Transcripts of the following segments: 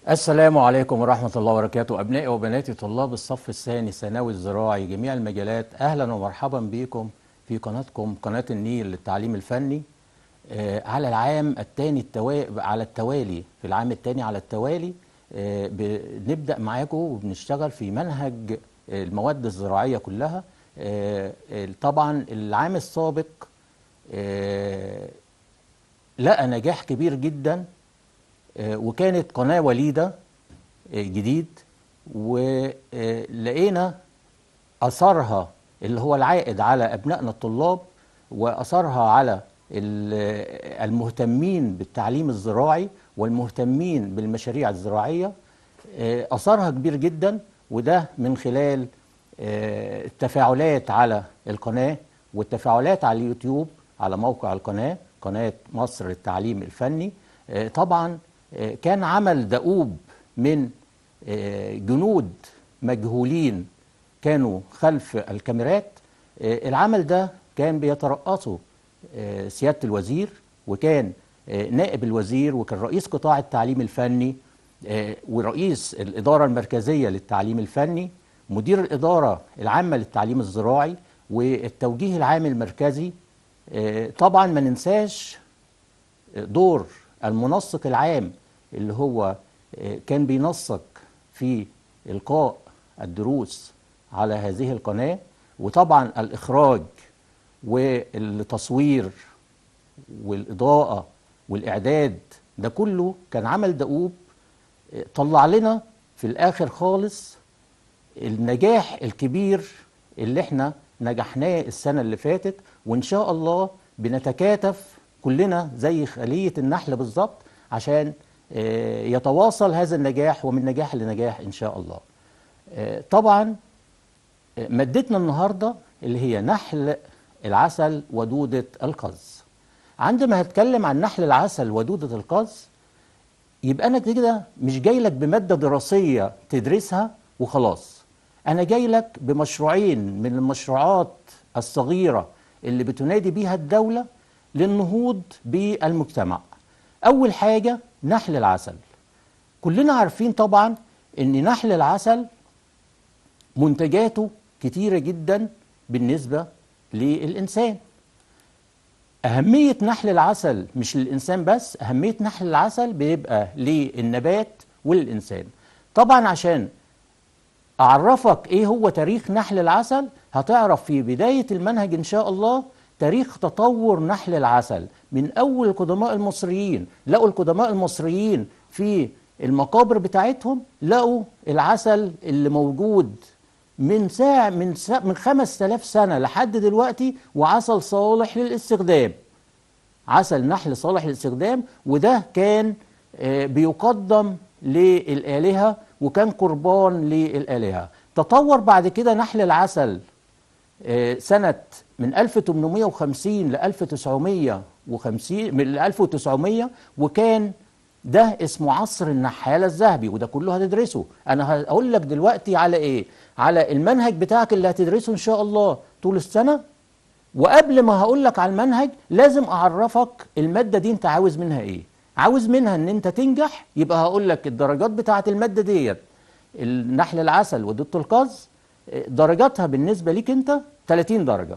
السلام عليكم ورحمة الله وبركاته أبنائي وبناتي طلاب الصف الثاني الثانوي الزراعي جميع المجالات أهلا ومرحبا بكم في قناتكم قناة النيل للتعليم الفني آه، على العام الثاني التوا... على التوالي في العام الثاني على التوالي آه، بنبدأ معاكم وبنشتغل في منهج المواد الزراعية كلها آه، طبعا العام السابق آه، لقى نجاح كبير جدا آه، وكانت قناة وليدة آه، جديد ولقينا أثرها اللي هو العائد على أبنائنا الطلاب وأثرها على ال- المهتمين بالتعليم الزراعي والمهتمين بالمشاريع الزراعية آه، أثرها كبير جدا وده من خلال آه، التفاعلات على القناة والتفاعلات على اليوتيوب على موقع القناة قناة مصر للتعليم الفني آه، طبعا آه، كان عمل دؤوب من آه، جنود مجهولين كانوا خلف الكاميرات آه، العمل ده كان بيترأسه آه، سيادة الوزير وكان آه، نائب الوزير وكان رئيس قطاع التعليم الفني آه، ورئيس الإدارة المركزية للتعليم الفني مدير الإدارة العامة للتعليم الزراعي والتوجيه العام المركزي آه، طبعا ما ننساش دور المنسق العام اللي هو آه، كان بينسق في إلقاء الدروس على هذه القناة وطبعا الإخراج والتصوير والإضاءة والإعداد ده كله كان عمل دؤوب آه، طلع لنا في الآخر خالص النجاح الكبير اللي احنا نجحناه السنة اللي فاتت وإن شاء الله بنتكاتف كلنا زي خلية النحل بالظبط عشان آه، يتواصل هذا النجاح ومن نجاح لنجاح إن شاء الله آه، طبعا آه، مادتنا النهاردة اللي هي نحل العسل ودودة القز عندما هتكلم عن نحل العسل ودودة القز يبقى انا كده مش جاي لك بماده دراسيه تدرسها وخلاص انا جاي لك بمشروعين من المشروعات الصغيره اللي بتنادي بيها الدوله للنهوض بالمجتمع اول حاجه نحل العسل كلنا عارفين طبعا ان نحل العسل منتجاته كتيره جدا بالنسبه للانسان أهمية نحل العسل مش للإنسان بس أهمية نحل العسل بيبقى للنبات وللإنسان طبعا عشان أعرفك إيه هو تاريخ نحل العسل هتعرف في بداية المنهج إن شاء الله تاريخ تطور نحل العسل من أول القدماء المصريين لقوا القدماء المصريين في المقابر بتاعتهم لقوا العسل اللي موجود من ساعة من ساعة من 5000 سنة لحد دلوقتي وعسل صالح للاستخدام عسل نحل صالح للاستخدام وده كان آه، بيقدم للآلهة وكان قربان للآلهة تطور بعد كده نحل العسل آه، سنة من 1850 ل 1950 من 1900 وكان ده اسمه عصر النحالة الذهبي وده كله هتدرسه انا هقول لك دلوقتي على ايه على المنهج بتاعك اللي هتدرسه ان شاء الله طول السنة وقبل ما هقول لك على المنهج لازم اعرفك المادة دي انت عاوز منها ايه عاوز منها ان انت تنجح يبقى هقول لك الدرجات بتاعة المادة ديت النحل العسل ودودة القز آه، درجاتها بالنسبة ليك انت 30 درجة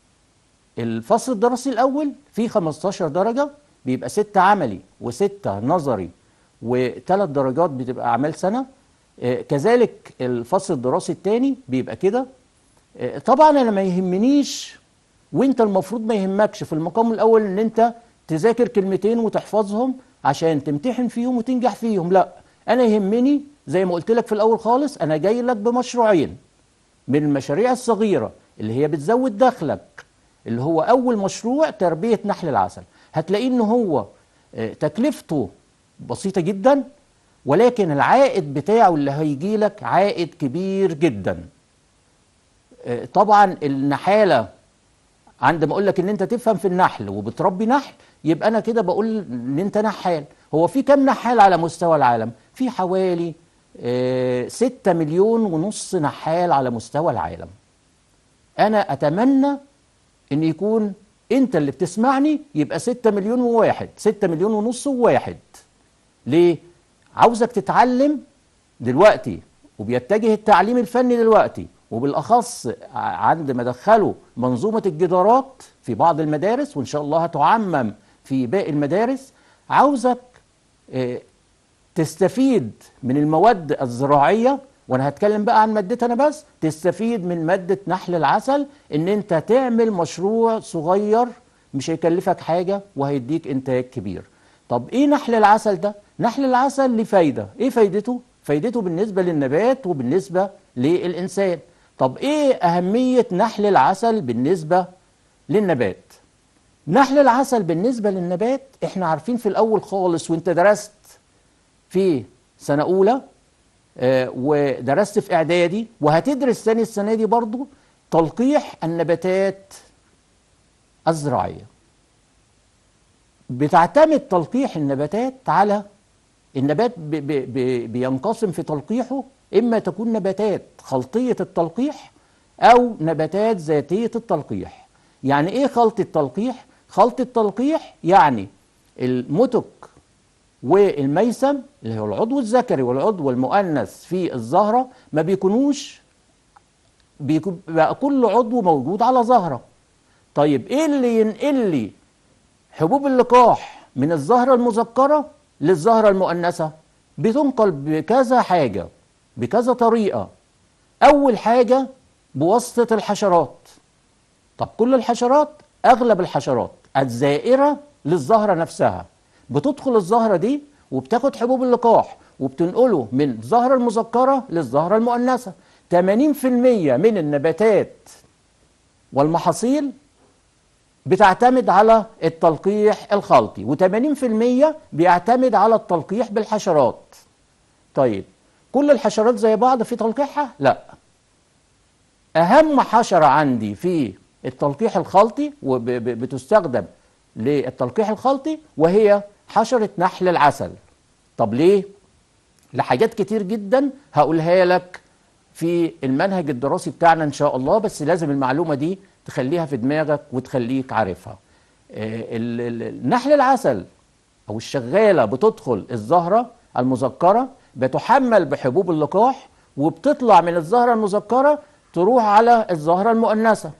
الفصل الدراسي الأول فيه 15 درجة بيبقى ستة عملي وستة نظري وثلاث درجات بتبقى أعمال سنة آه، كذلك الفصل الدراسي الثاني بيبقى كده آه، طبعا أنا ما يهمنيش وانت المفروض ما يهمكش في المقام الأول ان انت تذاكر كلمتين وتحفظهم عشان تمتحن فيهم وتنجح فيهم لا أنا يهمني زي ما قلت لك في الأول خالص أنا جاي لك بمشروعين من المشاريع الصغيرة اللي هي بتزود دخلك اللي هو أول مشروع تربية نحل العسل هتلاقيه إن هو آه، تكلفته بسيطة جدا ولكن العائد بتاعه اللي هيجي لك عائد كبير جدا آه، طبعا النحالة عندما اقول لك ان انت تفهم في النحل وبتربي نحل يبقى انا كده بقول ان انت نحال هو في كم نحال على مستوى العالم في حوالي آه، ستة مليون ونص نحال على مستوى العالم انا اتمنى ان يكون انت اللي بتسمعني يبقى ستة مليون وواحد ستة مليون ونص وواحد ليه عاوزك تتعلم دلوقتي وبيتجه التعليم الفني دلوقتي وبالاخص عند ما دخلوا منظومه الجدارات في بعض المدارس وان شاء الله هتعمم في باقي المدارس عاوزك آه، تستفيد من المواد الزراعيه وانا هتكلم بقى عن مادتي انا بس تستفيد من ماده نحل العسل ان انت تعمل مشروع صغير مش هيكلفك حاجه وهيديك انتاج كبير طب ايه نحل العسل ده نحل العسل ليه فايده ايه فايدته فايدته بالنسبه للنبات وبالنسبه للانسان طب ايه اهميه نحل العسل بالنسبه للنبات نحل العسل بالنسبه للنبات احنا عارفين في الاول خالص وانت درست في سنه اولى آه، ودرست في اعدادي وهتدرس ثاني السنه دي برضو تلقيح النباتات الزراعيه بتعتمد تلقيح النباتات على النبات بي بي بينقسم في تلقيحه اما تكون نباتات خلطيه التلقيح او نباتات ذاتيه التلقيح يعني ايه خلط التلقيح خلط التلقيح يعني المتك والميسم اللي هو العضو الذكري والعضو المؤنث في الزهرة ما بيكونوش بيكون بقى كل عضو موجود على زهرة طيب ايه اللي ينقل لي حبوب اللقاح من الزهرة المذكرة للزهرة المؤنثة بتنقل بكذا حاجة بكذا طريقة أول حاجة بواسطة الحشرات طب كل الحشرات أغلب الحشرات الزائرة للزهرة نفسها بتدخل الزهرة دي وبتاخد حبوب اللقاح وبتنقله من الزهرة المذكرة للزهرة المؤنثة 80% من النباتات والمحاصيل بتعتمد على التلقيح الخلطي و80% بيعتمد على التلقيح بالحشرات طيب كل الحشرات زي بعض في تلقيحها؟ لا أهم حشرة عندي في التلقيح الخلطي وبتستخدم للتلقيح الخلطي وهي حشرة نحل العسل طب ليه؟ لحاجات كتير جدا هقولها لك في المنهج الدراسي بتاعنا ان شاء الله بس لازم المعلومة دي تخليها في دماغك وتخليك عارفها آه، نحل العسل او الشغالة بتدخل الزهرة المذكرة بتحمل بحبوب اللقاح وبتطلع من الزهرة المذكرة تروح على الزهرة المؤنثة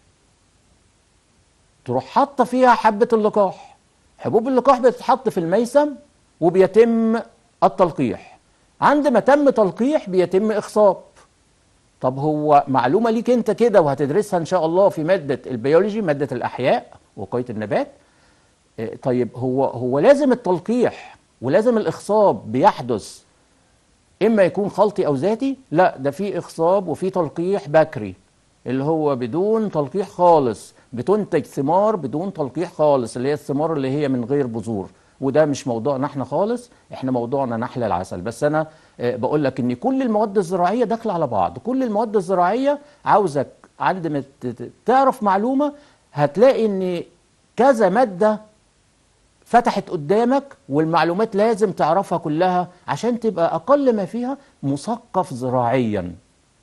تروح حاطة فيها حبة اللقاح حبوب اللقاح بتتحط في الميسم وبيتم التلقيح عندما تم تلقيح بيتم إخصاب طب هو معلومة ليك انت كده وهتدرسها ان شاء الله في مادة البيولوجي مادة الأحياء وقاية النبات آه، طيب هو هو لازم التلقيح ولازم الإخصاب بيحدث إما يكون خلطي أو ذاتي لا ده في إخصاب وفي تلقيح بكري اللي هو بدون تلقيح خالص بتنتج ثمار بدون تلقيح خالص اللي هي الثمار اللي هي من غير بذور وده مش موضوعنا احنا خالص احنا موضوعنا نحل العسل بس انا آه، بقول لك ان كل المواد الزراعيه داخله على بعض كل المواد الزراعيه عاوزك عندما تعرف معلومه هتلاقي ان كذا ماده فتحت قدامك والمعلومات لازم تعرفها كلها عشان تبقى اقل ما فيها مثقف زراعيا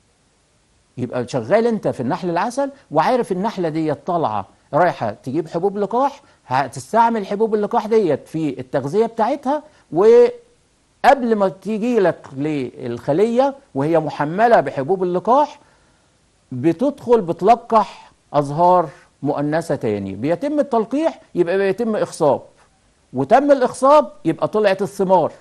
يبقى شغال انت في النحل العسل وعارف النحله دي طالعه رايحه تجيب حبوب لقاح هتستعمل حبوب اللقاح ديت في التغذيه بتاعتها وقبل ما تيجي لك للخليه وهي محمله بحبوب اللقاح بتدخل بتلقح ازهار مؤنثه تاني بيتم التلقيح يبقى بيتم اخصاب وتم الاخصاب يبقى طلعت الثمار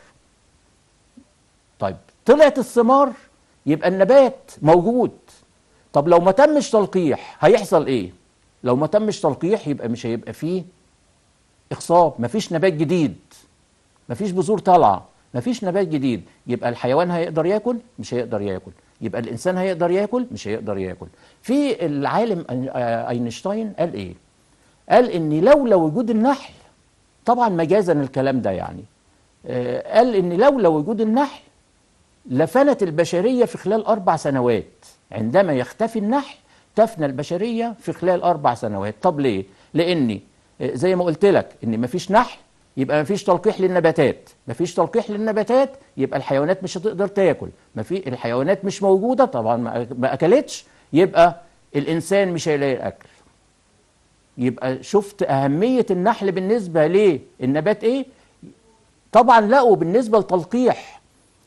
طيب طلعت الثمار يبقى النبات موجود طب لو ما تمش تلقيح هيحصل ايه لو ما تمش تلقيح يبقى مش هيبقى فيه اخصاب مفيش نبات جديد مفيش بذور طالعه مفيش نبات جديد يبقى الحيوان هيقدر ياكل مش هيقدر ياكل يبقى الانسان هيقدر ياكل مش هيقدر ياكل في العالم اينشتاين قال ايه قال ان لولا وجود النحل طبعا مجازا الكلام ده يعني آه، قال ان لولا وجود النحل لفنت البشريه في خلال اربع سنوات عندما يختفي النحل تفنى البشرية في خلال أربع سنوات طب ليه؟ لأني آه، زي ما قلت لك إن مفيش نحل يبقى مفيش تلقيح للنباتات مفيش تلقيح للنباتات يبقى الحيوانات مش هتقدر تاكل مفي الحيوانات مش موجودة طبعا ما أكلتش يبقى الإنسان مش هيلاقي أكل يبقى شفت أهمية النحل بالنسبة للنبات إيه؟ طبعا لقوا بالنسبة لتلقيح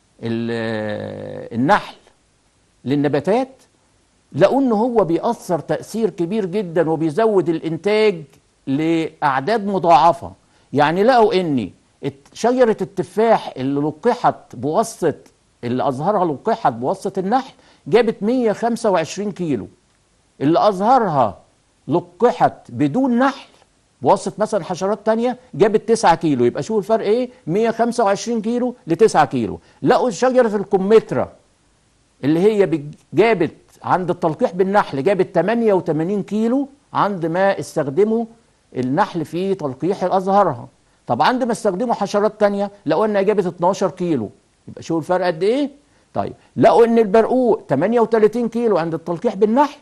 ال- النحل للنباتات لقوا ان هو بيأثر تأثير كبير جدا وبيزود الانتاج لأعداد مضاعفة يعني لقوا ان الت- شجرة التفاح اللي لقحت بواسطة اللي أظهرها لقحت بواسطة النحل جابت 125 كيلو اللي أظهرها لقحت بدون نحل بواسطة مثلا حشرات تانية جابت 9 كيلو يبقى شوف الفرق ايه 125 كيلو ل 9 كيلو لقوا شجرة الكمثرى اللي هي بج- جابت عند التلقيح بالنحل جابت 88 كيلو عند ما استخدموا النحل في تلقيح أزهارها طب عند ما استخدموا حشرات تانية لقوا انها جابت 12 كيلو يبقى شوف الفرق قد ايه طيب لقوا ان البرقوق 38 كيلو عند التلقيح بالنحل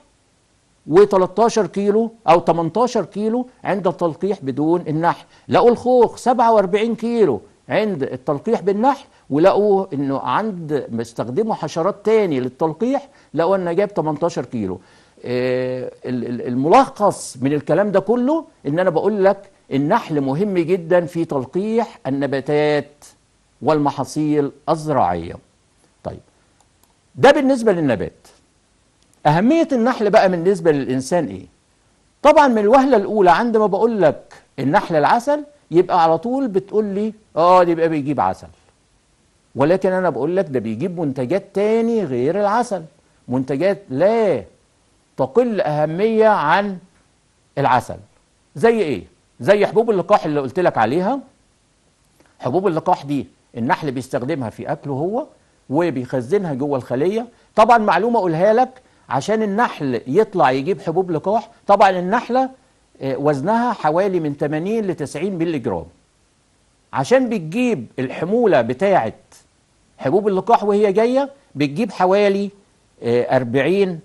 و13 كيلو او 18 كيلو عند التلقيح بدون النحل لقوا الخوخ 47 كيلو عند التلقيح بالنحل ولقوا انه عند ما استخدموا حشرات تاني للتلقيح لقوا انه جاب 18 كيلو آه، ال- ال- الملخص من الكلام ده كله ان انا بقول لك النحل مهم جدا في تلقيح النباتات والمحاصيل الزراعيه طيب ده بالنسبه للنبات أهمية النحل بقى بالنسبة للإنسان إيه؟ طبعا من الوهلة الأولى عندما بقول لك النحل العسل يبقى على طول بتقول لي آه ده يبقى بيجيب عسل ولكن أنا بقول لك ده بيجيب منتجات تاني غير العسل منتجات لا تقل أهمية عن العسل زي إيه؟ زي حبوب اللقاح اللي قلت لك عليها حبوب اللقاح دي النحل بيستخدمها في اكله هو وبيخزنها جوه الخليه طبعا معلومه اقولها لك عشان النحل يطلع يجيب حبوب لقاح طبعا النحله آه، وزنها حوالي من 80 ل 90 مللي جرام عشان بتجيب الحموله بتاعه حبوب اللقاح وهي جايه بتجيب حوالي آه، 40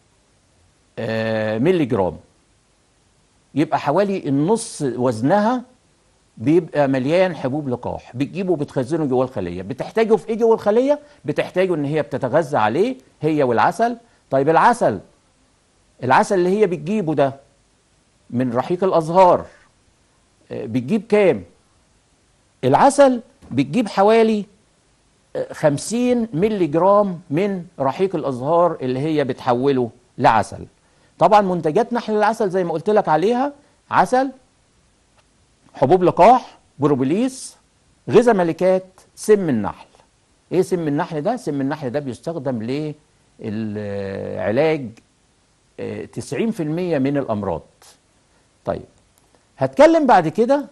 آه، مللي جرام يبقى حوالي النص وزنها بيبقى مليان حبوب لقاح بتجيبه بتخزنه جوه الخليه بتحتاجه في ايه جوه الخليه بتحتاجه ان هي بتتغذى عليه هي والعسل طيب العسل العسل اللي هي بتجيبه ده من رحيق الازهار آه، بتجيب كام العسل بتجيب حوالي آه، 50 ملي جرام من رحيق الازهار اللي هي بتحوله لعسل طبعا منتجات نحل العسل زي ما قلت لك عليها عسل حبوب لقاح بروبوليس غذاء ملكات سم النحل ايه سم النحل ده سم النحل ده بيستخدم للعلاج آه، 90% من الامراض طيب هتكلم بعد كده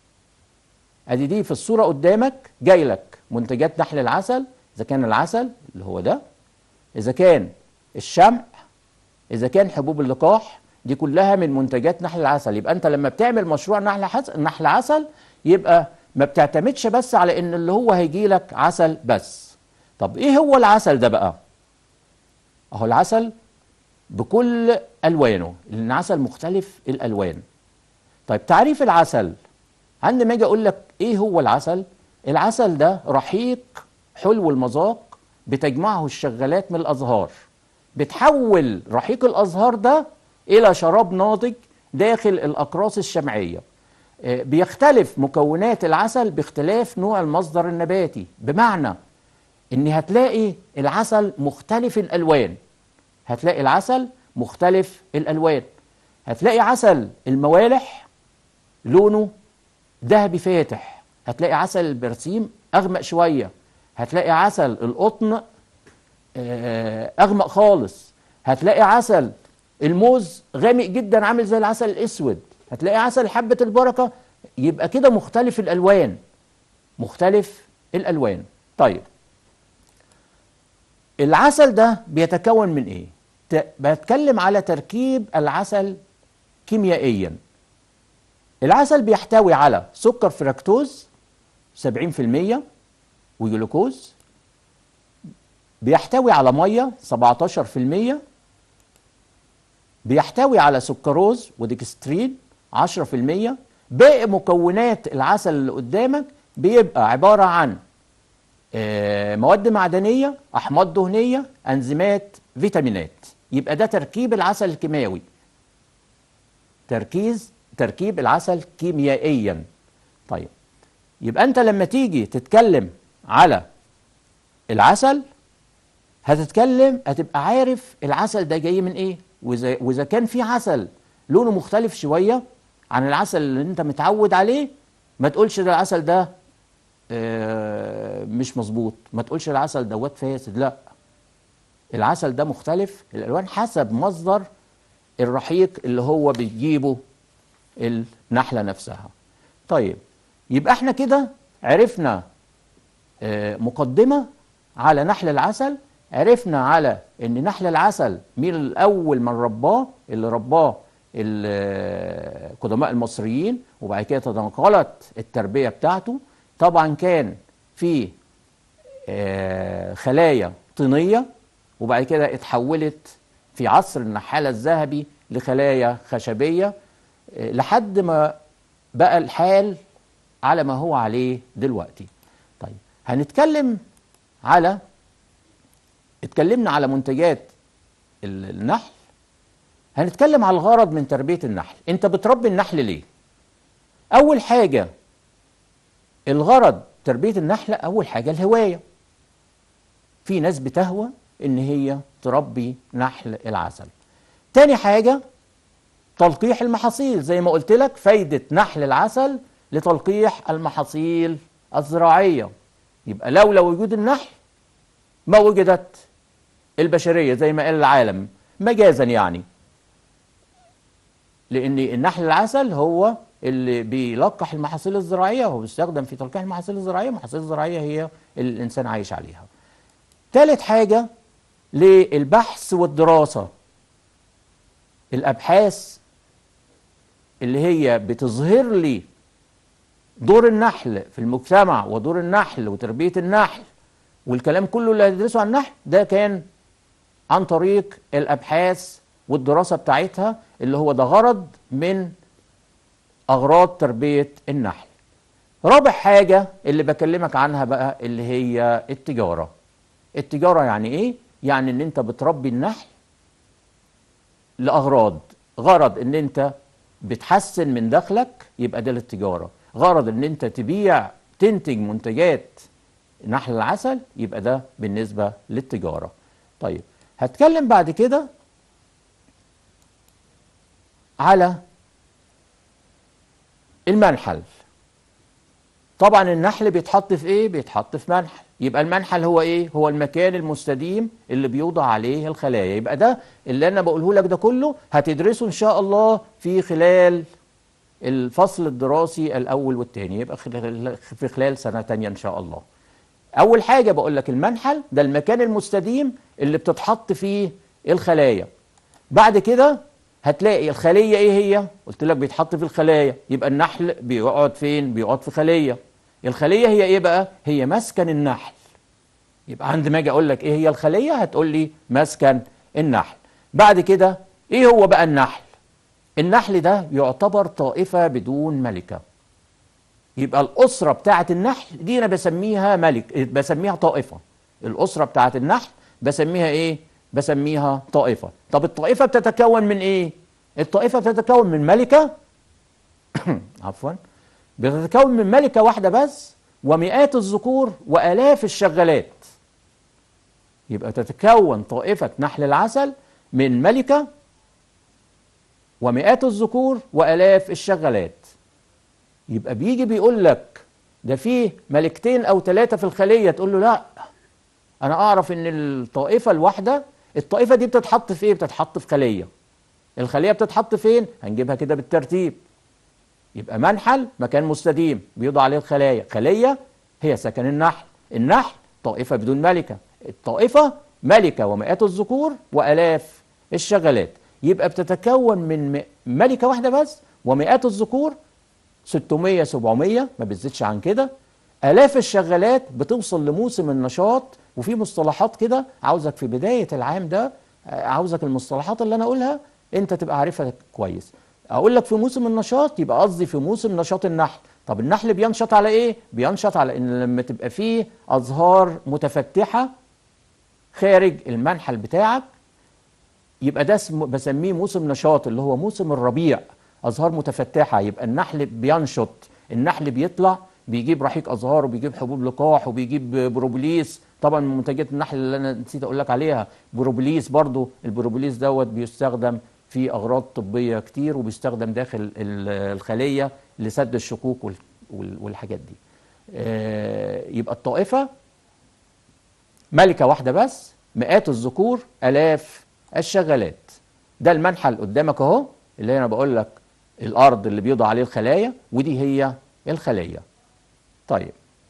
ادي دي في الصوره قدامك جاي لك منتجات نحل العسل اذا كان العسل اللي هو ده اذا كان الشمع اذا كان حبوب اللقاح دي كلها من منتجات نحل العسل يبقى انت لما بتعمل مشروع نحل حس... نحل عسل يبقى ما بتعتمدش بس على ان اللي هو هيجي لك عسل بس طب ايه هو العسل ده بقى اهو العسل بكل الوانه لان العسل مختلف الالوان طيب تعريف العسل عندما اجي اقول لك ايه هو العسل العسل ده رحيق حلو المذاق بتجمعه الشغالات من الازهار بتحول رحيق الازهار ده الى شراب ناضج داخل الاقراص الشمعيه آه، بيختلف مكونات العسل باختلاف نوع المصدر النباتي بمعنى ان هتلاقي العسل مختلف الالوان هتلاقي العسل مختلف الالوان هتلاقي عسل الموالح لونه ذهبي فاتح هتلاقي عسل البرسيم اغمق شويه هتلاقي عسل القطن آه، اغمق خالص هتلاقي عسل الموز غامق جدا عامل زي العسل الاسود هتلاقي عسل حبه البركه يبقى كده مختلف الالوان مختلف الالوان طيب العسل ده بيتكون من ايه ت- بتكلم على تركيب العسل كيميائيا العسل بيحتوي على سكر فركتوز 70% وجلوكوز بيحتوي على ميه 17% بيحتوي على سكروز وديكسترين 10% باقي مكونات العسل اللي قدامك بيبقى عبارة عن آه، مواد معدنية أحماض دهنية أنزيمات فيتامينات يبقى ده تركيب العسل الكيماوي تركيز تركيب العسل كيميائيا طيب يبقى انت لما تيجي تتكلم على العسل هتتكلم هتبقى عارف العسل ده جاي من ايه واذا واذا كان في عسل لونه مختلف شويه عن العسل اللي انت متعود عليه ما تقولش ده العسل ده آه، مش مظبوط ما تقولش العسل دوت فاسد لا العسل ده مختلف الالوان حسب مصدر الرحيق اللي هو بتجيبه النحله نفسها طيب يبقى احنا كده عرفنا آه، مقدمه على نحل العسل عرفنا على ان نحل العسل مين الاول من رباه اللي رباه القدماء المصريين وبعد كده تنقلت التربيه بتاعته طبعا كان في آه، خلايا طينيه وبعد كده اتحولت في عصر النحاله الذهبي لخلايا خشبيه آه، لحد ما بقى الحال على ما هو عليه دلوقتي طيب هنتكلم على اتكلمنا على منتجات ال- النحل هنتكلم على الغرض من تربية النحل انت بتربي النحل ليه اول حاجة الغرض تربية النحل اول حاجة الهواية في ناس بتهوى ان هي تربي نحل العسل تاني حاجة تلقيح المحاصيل زي ما قلت لك فايدة نحل العسل لتلقيح المحاصيل الزراعية يبقى لولا وجود النحل ما وجدت البشرية زي ما قال العالم مجازا يعني لأن النحل العسل هو اللي بيلقح المحاصيل الزراعية وهو بيستخدم في تلقيح المحاصيل الزراعية المحاصيل الزراعية هي اللي الإنسان عايش عليها ثالث حاجة للبحث والدراسة الأبحاث اللي هي بتظهر لي دور النحل في المجتمع ودور النحل وتربية النحل والكلام كله اللي هتدرسه عن النحل ده كان عن طريق الأبحاث والدراسة بتاعتها اللي هو ده غرض من أغراض تربية النحل رابع حاجة اللي بكلمك عنها بقى اللي هي التجارة التجارة يعني إيه؟ يعني إن أنت بتربي النحل لأغراض غرض إن أنت بتحسن من دخلك يبقى ده للتجارة غرض إن أنت تبيع تنتج منتجات نحل العسل يبقى ده بالنسبة للتجارة طيب هتكلم بعد كده على المنحل طبعا النحل بيتحط في ايه بيتحط في منحل يبقى المنحل هو ايه هو المكان المستديم اللي بيوضع عليه الخلايا يبقى ده اللي انا بقوله لك ده كله هتدرسه ان شاء الله في خلال الفصل الدراسي الاول والثاني يبقى خلال- في خلال سنه تانية ان شاء الله اول حاجه بقول لك المنحل ده المكان المستديم اللي بتتحط فيه الخلايا بعد كده هتلاقي الخليه ايه هي قلت لك بيتحط في الخلايا يبقى النحل بيقعد فين بيقعد في خليه الخليه هي ايه بقى هي مسكن النحل يبقى عند ما اجي اقول لك ايه هي الخليه هتقول لي مسكن النحل بعد كده ايه هو بقى النحل النحل ده يعتبر طائفه بدون ملكه يبقى الأسرة بتاعة النحل دي أنا بسميها ملك بسميها طائفة الأسرة بتاعة النحل بسميها إيه؟ بسميها طائفة طب الطائفة بتتكون من إيه؟ الطائفة بتتكون من ملكة عفوا بتتكون من ملكة واحدة بس ومئات الذكور وآلاف الشغالات يبقى تتكون طائفة نحل العسل من ملكة ومئات الذكور وآلاف الشغالات يبقى بيجي بيقول لك ده فيه ملكتين او ثلاثه في الخليه تقول له لا انا اعرف ان الطائفه الواحده الطائفه دي بتتحط في ايه بتتحط في خليه الخليه بتتحط فين هنجيبها كده بالترتيب يبقى منحل مكان مستديم بيوضع عليه الخلايا خليه هي سكن النحل النحل طائفه بدون ملكه الطائفه ملكه ومئات الذكور والاف الشغالات يبقى بتتكون من م- ملكه واحده بس ومئات الذكور 600 700 ما بتزيدش عن كده آلاف الشغالات بتوصل لموسم النشاط وفي مصطلحات كده عاوزك في بداية العام ده آه، عاوزك المصطلحات اللي أنا أقولها أنت تبقى عارفها كويس أقول لك في موسم النشاط يبقى قصدي في موسم نشاط النحل طب النحل بينشط على إيه؟ بينشط على إن لما تبقى فيه أزهار متفتحة خارج المنحل بتاعك يبقى ده اسمه بسميه موسم نشاط اللي هو موسم الربيع ازهار متفتحه يبقى النحل بينشط النحل بيطلع بيجيب رحيق ازهار وبيجيب حبوب لقاح وبيجيب بروبوليس طبعا من منتجات النحل اللي انا نسيت اقول لك عليها بروبوليس برضو البروبوليس دوت بيستخدم في اغراض طبيه كتير وبيستخدم داخل ال- الخليه لسد الشكوك وال- وال- والحاجات دي آه، يبقى الطائفه ملكه واحده بس مئات الذكور الاف الشغالات ده المنحى اللي قدامك اهو اللي انا بقول لك الارض اللي بيوضع عليه الخلايا ودي هي الخليه طيب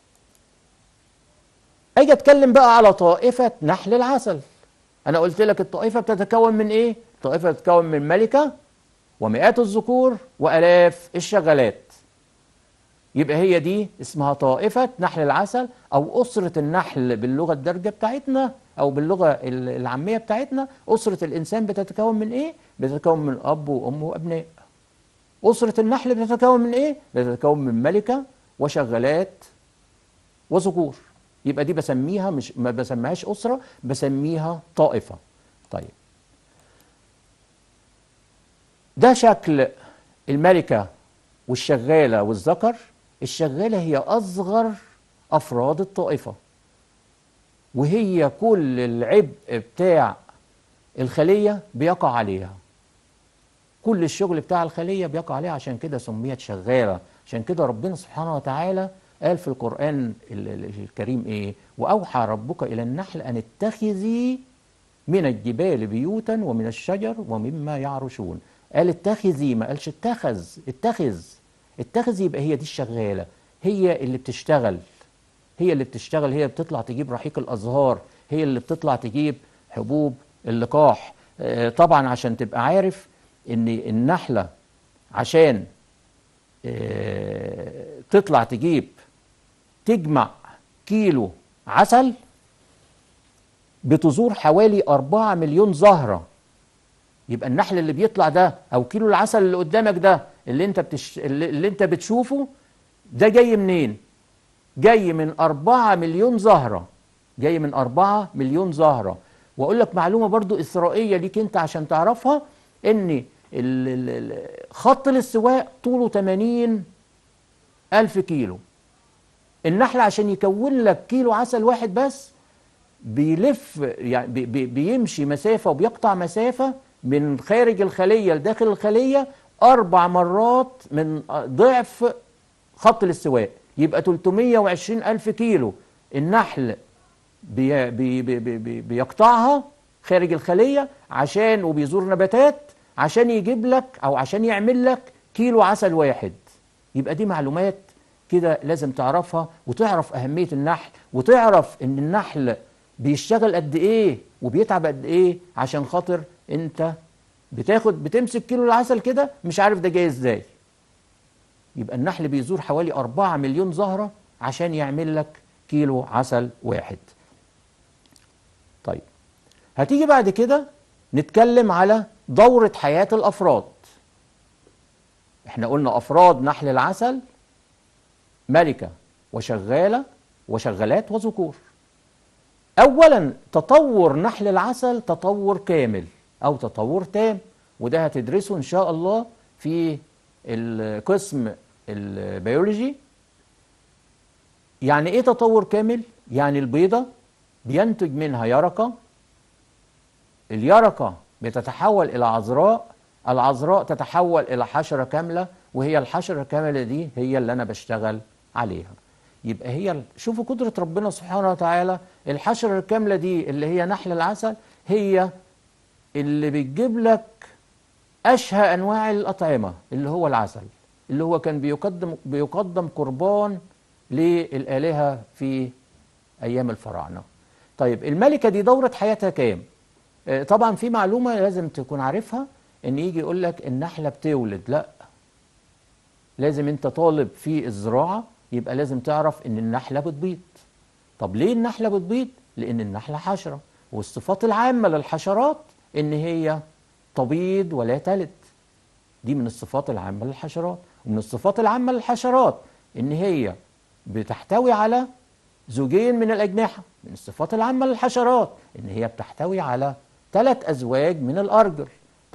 اجي اتكلم بقى على طائفه نحل العسل انا قلت لك الطائفه بتتكون من ايه الطائفه بتتكون من ملكه ومئات الذكور والاف الشغالات يبقى هي دي اسمها طائفة نحل العسل أو أسرة النحل باللغة الدارجة بتاعتنا أو باللغة ال- العامية بتاعتنا أسرة الإنسان بتتكون من إيه؟ بتتكون من أب وأم وأبناء أسرة النحل بتتكون من إيه؟ بتتكون من ملكة وشغالات وذكور يبقى دي بسميها مش ما بسميهاش أسرة بسميها طائفة طيب ده شكل الملكة والشغالة والذكر الشغالة هي أصغر أفراد الطائفة وهي كل العبء بتاع الخلية بيقع عليها كل الشغل بتاع الخلية بيقع عليها عشان كده سميت شغالة عشان كده ربنا سبحانه وتعالى قال في القرآن ال- ال- الكريم إيه وأوحى ربك إلى النحل أن اتخذي من الجبال بيوتا ومن الشجر ومما يعرشون قال اتخذي ما قالش اتخذ اتخذ اتخذ يبقى هي دي الشغالة هي اللي بتشتغل هي اللي بتشتغل هي بتطلع تجيب رحيق الأزهار هي اللي بتطلع تجيب حبوب اللقاح آه، طبعا عشان تبقى عارف ان النحلة عشان آه، تطلع تجيب تجمع كيلو عسل بتزور حوالي 4 مليون زهرة يبقى النحل اللي بيطلع ده او كيلو العسل اللي قدامك ده اللي انت بتش... اللي اللي انت بتشوفه ده جاي منين جاي من 4 مليون زهرة جاي من 4 مليون زهرة واقول لك معلومة برضو إسرائيلية ليك انت عشان تعرفها ان ال- ال- ال- خط الاستواء طوله 80 ألف كيلو النحل عشان يكون لك كيلو عسل واحد بس بيلف يعني بي بي بيمشي مسافة وبيقطع مسافة من خارج الخلية لداخل الخلية أربع مرات من ضعف خط الاستواء يبقى 320 ألف كيلو النحل بي بي بي بي بي بيقطعها خارج الخلية عشان وبيزور نباتات عشان يجيب لك أو عشان يعمل لك كيلو عسل واحد يبقى دي معلومات كده لازم تعرفها وتعرف أهمية النحل وتعرف إن النحل بيشتغل قد إيه وبيتعب قد إيه عشان خاطر أنت بتاخد بتمسك كيلو العسل كده مش عارف ده جاي إزاي يبقى النحل بيزور حوالي 4 مليون زهرة عشان يعمل لك كيلو عسل واحد طيب هتيجي بعد كده نتكلم على دورة حياة الأفراد احنا قلنا أفراد نحل العسل ملكة وشغالة وشغالات وذكور أولا تطور نحل العسل تطور كامل أو تطور تام وده هتدرسه إن شاء الله في القسم البيولوجي يعني إيه تطور كامل؟ يعني البيضة بينتج منها يرقة اليرقة بتتحول إلى عذراء العذراء تتحول إلى حشرة كاملة وهي الحشرة الكاملة دي هي اللي أنا بشتغل عليها يبقى هي شوفوا قدرة ربنا سبحانه وتعالى الحشرة الكاملة دي اللي هي نحل العسل هي اللي بتجيب لك أشهى أنواع الأطعمة اللي هو العسل اللي هو كان بيقدم بيقدم قربان للآلهة في أيام الفراعنة طيب الملكة دي دورة حياتها كام؟ آه، طبعا في معلومة لازم تكون عارفها ان يجي يقول لك النحلة بتولد لا لازم انت طالب في الزراعة يبقى لازم تعرف ان النحلة بتبيض طب ليه النحلة بتبيض؟ لان النحلة حشرة والصفات العامة للحشرات ان هي تبيض ولا تلد دي من الصفات العامة للحشرات ومن الصفات العامة للحشرات ان هي بتحتوي على زوجين من الأجنحة من الصفات العامة للحشرات إن هي بتحتوي على ثلاث أزواج من الأرجل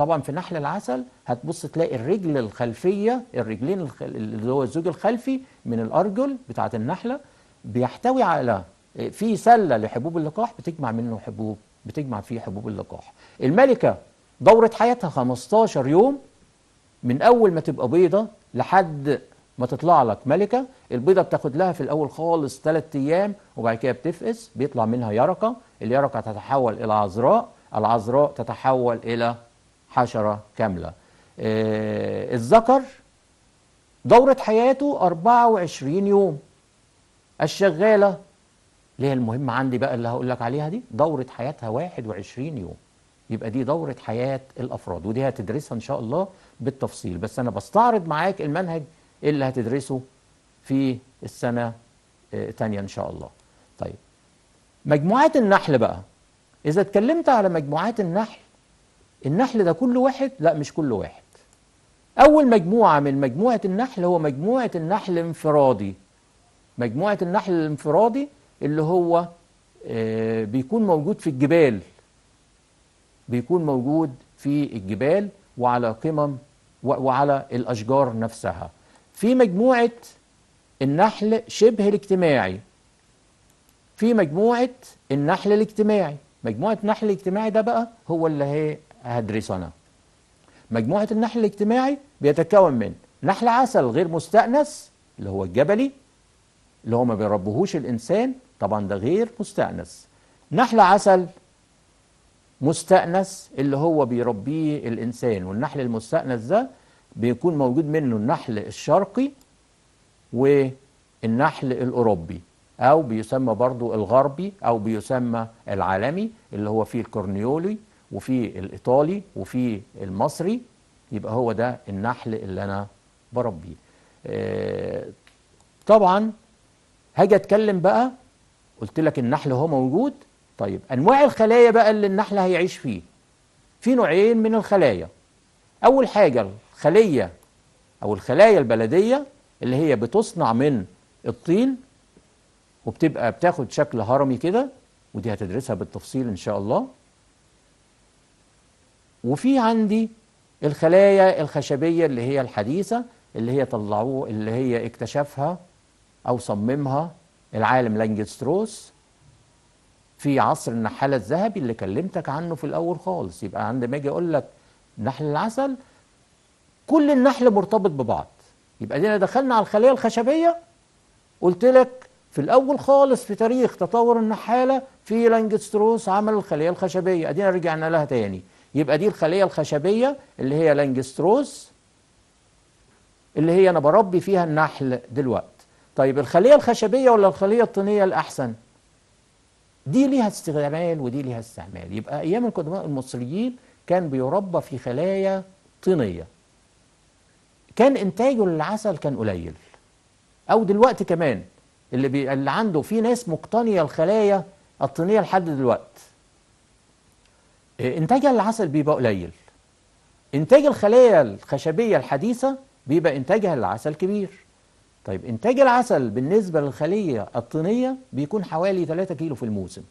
طبعا في نحل العسل هتبص تلاقي الرجل الخلفيه الرجلين الخ- اللي هو الزوج الخلفي من الارجل بتاعه النحله بيحتوي على في سله لحبوب اللقاح بتجمع منه حبوب بتجمع فيه حبوب اللقاح الملكه دوره حياتها 15 يوم من اول ما تبقى بيضه لحد ما تطلع لك ملكه البيضه بتاخد لها في الاول خالص ثلاث ايام وبعد كده بتفقس بيطلع منها يرقه اليرقه تتحول الى عذراء العذراء تتحول الى حشره كامله آه الذكر دوره حياته 24 يوم الشغاله اللي هي المهمه عندي بقى اللي هقول لك عليها دي دوره حياتها 21 يوم يبقى دي دورة حياة الأفراد ودي هتدرسها إن شاء الله بالتفصيل بس أنا بستعرض معاك المنهج اللي هتدرسه في السنة آه، تانية إن شاء الله طيب مجموعات النحل بقى إذا اتكلمت على مجموعات النحل النحل ده كل واحد لا مش كل واحد أول مجموعة من مجموعة النحل هو مجموعة النحل الانفرادي مجموعة النحل الانفرادي اللي هو آه، بيكون موجود في الجبال بيكون موجود في الجبال وعلى قمم و- وعلى الأشجار نفسها في مجموعة النحل شبه الاجتماعي في مجموعة النحل الاجتماعي مجموعة النحل الاجتماعي ده بقى هو اللي هي هدرسه أنا مجموعة النحل الاجتماعي بيتكون من نحل عسل غير مستأنس اللي هو الجبلي اللي هو ما بيربهوش الإنسان طبعا ده غير مستأنس نحل عسل مستأنس اللي هو بيربيه الإنسان والنحل المستأنس ده بيكون موجود منه النحل الشرقي والنحل الأوروبي أو بيسمى برضو الغربي أو بيسمى العالمي اللي هو فيه الكورنيولي وفيه الإيطالي وفيه المصري يبقى هو ده النحل اللي أنا بربيه آه، طبعا هاجي أتكلم بقى قلت لك النحل هو موجود طيب انواع الخلايا بقى اللي النحل هيعيش فيه في نوعين من الخلايا اول حاجه الخليه او الخلايا البلديه اللي هي بتصنع من الطين وبتبقى بتاخد شكل هرمي كده ودي هتدرسها بالتفصيل ان شاء الله وفي عندي الخلايا الخشبيه اللي هي الحديثه اللي هي طلعوه اللي هي اكتشفها او صممها العالم لانجستروس في عصر النحالة الذهبي اللي كلمتك عنه في الأول خالص يبقى عندما أجي أقول لك نحل العسل كل النحل مرتبط ببعض يبقى دينا دخلنا على الخلية الخشبية قلت لك في الأول خالص في تاريخ تطور النحالة في لانجستروس عمل الخلية الخشبية أدينا رجعنا لها تاني يبقى دي الخلية الخشبية اللي هي لانجستروس اللي هي أنا بربي فيها النحل دلوقتي طيب الخلية الخشبية ولا الخلية الطينية الأحسن؟ دي ليها استعمال ودي ليها استعمال يبقى ايام القدماء المصريين كان بيربى في خلايا طينيه كان انتاجه للعسل كان قليل او دلوقتي كمان اللي بي... اللي عنده في ناس مقتنيه الخلايا الطينيه لحد دلوقتي إيه، انتاجها للعسل بيبقى قليل انتاج الخلايا الخشبيه الحديثه بيبقى انتاجها للعسل كبير طيب انتاج العسل بالنسبه للخليه الطينيه بيكون حوالي 3 كيلو في الموسم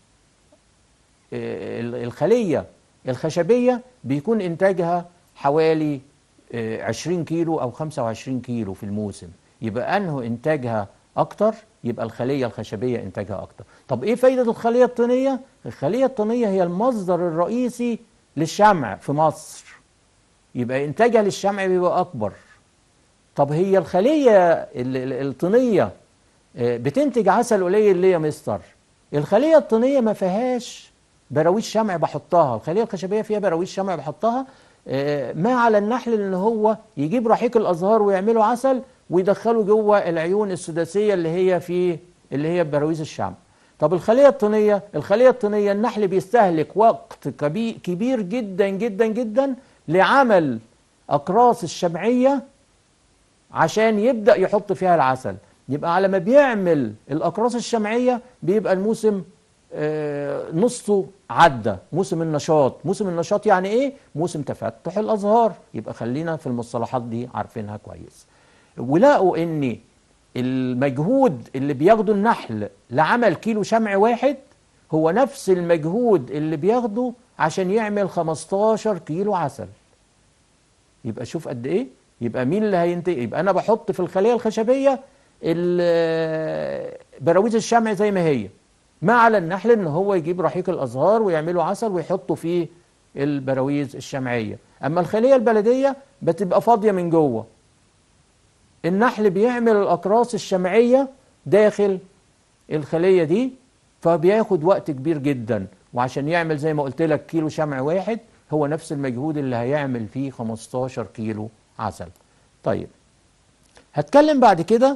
إيه، ال- الخليه الخشبيه بيكون انتاجها حوالي إيه، 20 كيلو او 25 كيلو في الموسم يبقى انه انتاجها اكتر يبقى الخليه الخشبيه انتاجها اكتر طب ايه فايده الخليه الطينيه الخليه الطينيه هي المصدر الرئيسي للشمع في مصر يبقى انتاجها للشمع بيبقى اكبر طب هي الخلية ال- ال- الطينية آه، بتنتج عسل قليل ليه يا مستر؟ الخلية الطينية ما فيهاش براويش شمع بحطها، الخلية الخشبية فيها براويش شمع بحطها آه، ما على النحل ان هو يجيب رحيق الازهار ويعمله عسل ويدخله جوه العيون السداسية اللي هي في اللي هي براويز الشمع. طب الخلية الطينية، الخلية الطينية النحل بيستهلك وقت كبي- كبير جدا جدا جدا لعمل أقراص الشمعية عشان يبدأ يحط فيها العسل يبقى على ما بيعمل الأقراص الشمعية بيبقى الموسم آه، نصه عدى موسم النشاط موسم النشاط يعني ايه موسم تفتح الازهار يبقى خلينا في المصطلحات دي عارفينها كويس ولقوا ان المجهود اللي بياخده النحل لعمل كيلو شمع واحد هو نفس المجهود اللي بياخده عشان يعمل 15 كيلو عسل يبقى شوف قد ايه يبقى مين اللي هينتج يبقى انا بحط في الخليه الخشبيه ال- براويز الشمع زي ما هي ما على النحل ان هو يجيب رحيق الازهار ويعملوا عسل ويحطوا فيه البراويز الشمعيه اما الخليه البلديه بتبقى فاضيه من جوه النحل بيعمل الاقراص الشمعيه داخل الخليه دي فبياخد وقت كبير جدا وعشان يعمل زي ما قلت لك كيلو شمع واحد هو نفس المجهود اللي هيعمل فيه 15 كيلو عسل طيب هتكلم بعد كده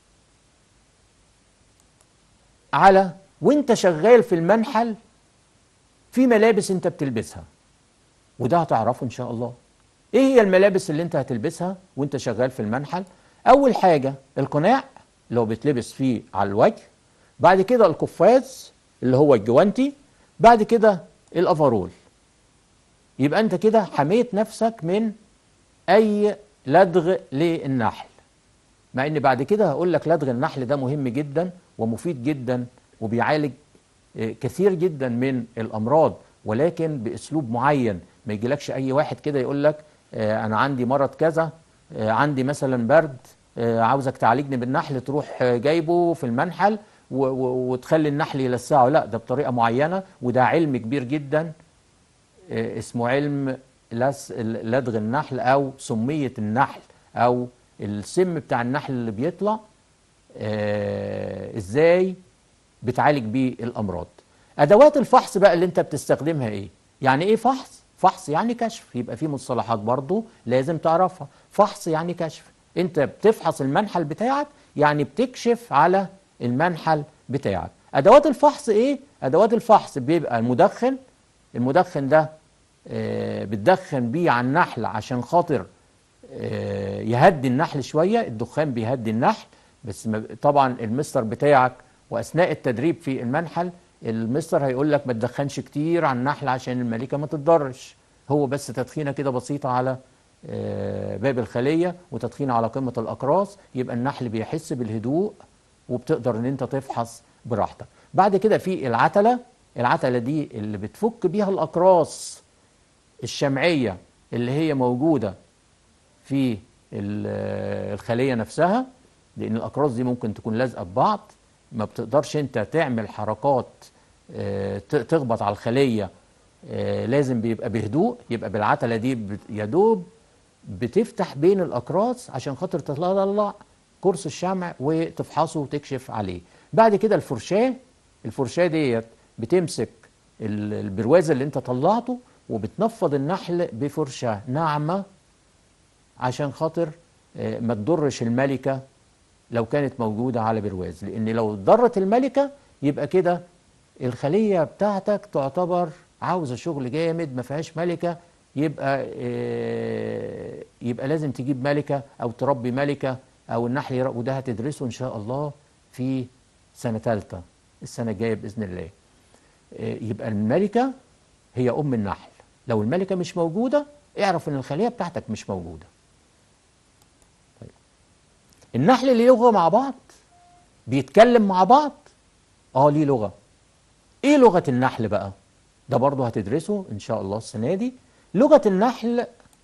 على وانت شغال في المنحل في ملابس انت بتلبسها وده هتعرفه ان شاء الله ايه هي الملابس اللي انت هتلبسها وانت شغال في المنحل اول حاجة القناع اللي هو بيتلبس فيه على الوجه بعد كده القفاز اللي هو الجوانتي بعد كده الافرول يبقى انت كده حميت نفسك من اي لدغ للنحل مع ان بعد كده هقول لك لدغ النحل ده مهم جدا ومفيد جدا وبيعالج آه، كثير جدا من الامراض ولكن باسلوب معين ما يجيلكش اي واحد كده يقول لك آه، انا عندي مرض كذا آه، عندي مثلا برد آه، عاوزك تعالجني بالنحل تروح آه، جايبه في المنحل و- و- وتخلي النحل يلسعه لا ده بطريقه معينه وده علم كبير جدا آه، اسمه علم لس- لدغ النحل او سميه النحل او السم بتاع النحل اللي بيطلع آه، ازاي بتعالج بيه الامراض ادوات الفحص بقى اللي انت بتستخدمها ايه يعني ايه فحص فحص يعني كشف يبقى في مصطلحات برضو لازم تعرفها فحص يعني كشف انت بتفحص المنحل بتاعك يعني بتكشف على المنحل بتاعك ادوات الفحص ايه ادوات الفحص بيبقى المدخن المدخن ده آه، بتدخن بيه على النحل عشان خاطر آه، يهدي النحل شوية الدخان بيهدي النحل بس ما- طبعا المستر بتاعك وأثناء التدريب في المنحل المستر هيقول لك ما تدخنش كتير على النحل عشان الملكة ما تتضرش هو بس تدخينة كده بسيطة على آه، باب الخلية وتدخينة على قمة الأقراص يبقى النحل بيحس بالهدوء وبتقدر ان انت تفحص براحتك بعد كده في العتلة العتلة دي اللي بتفك بيها الأقراص الشمعية اللي هي موجودة في ال- الخلية نفسها لأن الأقراص دي ممكن تكون لازقة ببعض ما بتقدرش أنت تعمل حركات آه، ت- تخبط على الخلية آه، لازم بيبقى بهدوء يبقى بالعتلة دي بت- يا دوب بتفتح بين الأقراص عشان خاطر تطلع قرص الشمع وتفحصه وتكشف عليه بعد كده الفرشاة الفرشاة ديت بتمسك ال- البرواز اللي انت طلعته وبتنفض النحل بفرشة ناعمة عشان خاطر آه، ما تضرش الملكة لو كانت موجودة على برواز لأن لو ضرت الملكة يبقى كده الخلية بتاعتك تعتبر عاوزة شغل جامد ما فيهاش ملكة يبقى آه، يبقى لازم تجيب ملكة أو تربي ملكة أو النحل يرا- وده هتدرسه إن شاء الله في سنة ثالثة السنة الجاية بإذن الله آه، يبقى الملكة هي أم النحل لو الملكة مش موجودة اعرف إن الخلية بتاعتك مش موجودة طيب. النحل ليه لغة مع بعض بيتكلم مع بعض اه ليه لغة ايه لغة النحل بقى ده برضه هتدرسه ان شاء الله السنة دي لغة النحل